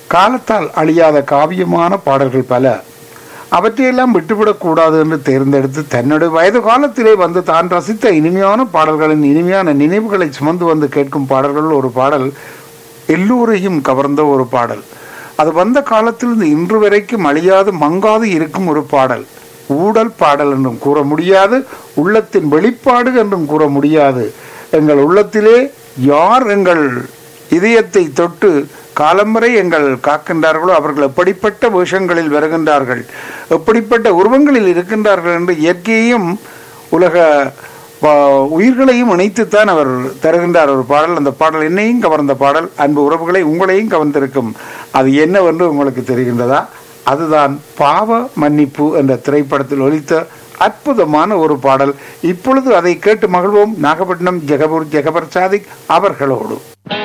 காலத்தால் அழியாத காவியமான பாடல்கள் பல அவற்றையெல்லாம் விட்டுவிடக்கூடாது என்று தேர்ந்தெடுத்து தன்னுடைய வயது காலத்திலே வந்து தான் ரசித்த இனிமையான பாடல்களின் இனிமையான நினைவுகளை சுமந்து வந்து கேட்கும் பாடல்கள் ஒரு பாடல் எல்லோரையும் கவர்ந்த ஒரு பாடல் அது வந்த காலத்திலிருந்து இன்று வரைக்கும் அழியாது மங்காது இருக்கும் ஒரு பாடல் ஊடல் பாடல் என்றும் கூற முடியாது உள்ளத்தின் வெளிப்பாடு என்றும் கூற முடியாது எங்கள் உள்ளத்திலே யார் எங்கள் இதயத்தை தொட்டு காலம் வரை எங்கள் காக்கின்றார்களோ அவர்கள் எப்படிப்பட்ட வேஷங்களில் வருகின்றார்கள் எப்படிப்பட்ட உருவங்களில் இருக்கின்றார்கள் என்று இயற்கையையும் உலக வா- உயிர்களையும் இணைத்துத்தான் அவர் தருகின்றார் ஒரு பாடல் அந்த பாடல் என்னையும் கவர்ந்த பாடல் அன்பு உறவுகளை உங்களையும் கவர்ந்திருக்கும் அது என்னவென்று உங்களுக்கு தெரிகின்றதா அதுதான் பாவ மன்னிப்பு என்ற திரைப்படத்தில் ஒலித்த அற்புதமான ஒரு பாடல் இப்பொழுது அதை கேட்டு மகிழ்வோம் நாகப்பட்டினம் ஜெகபூர் ஜெகபர் சாதிக் அவர்களோடு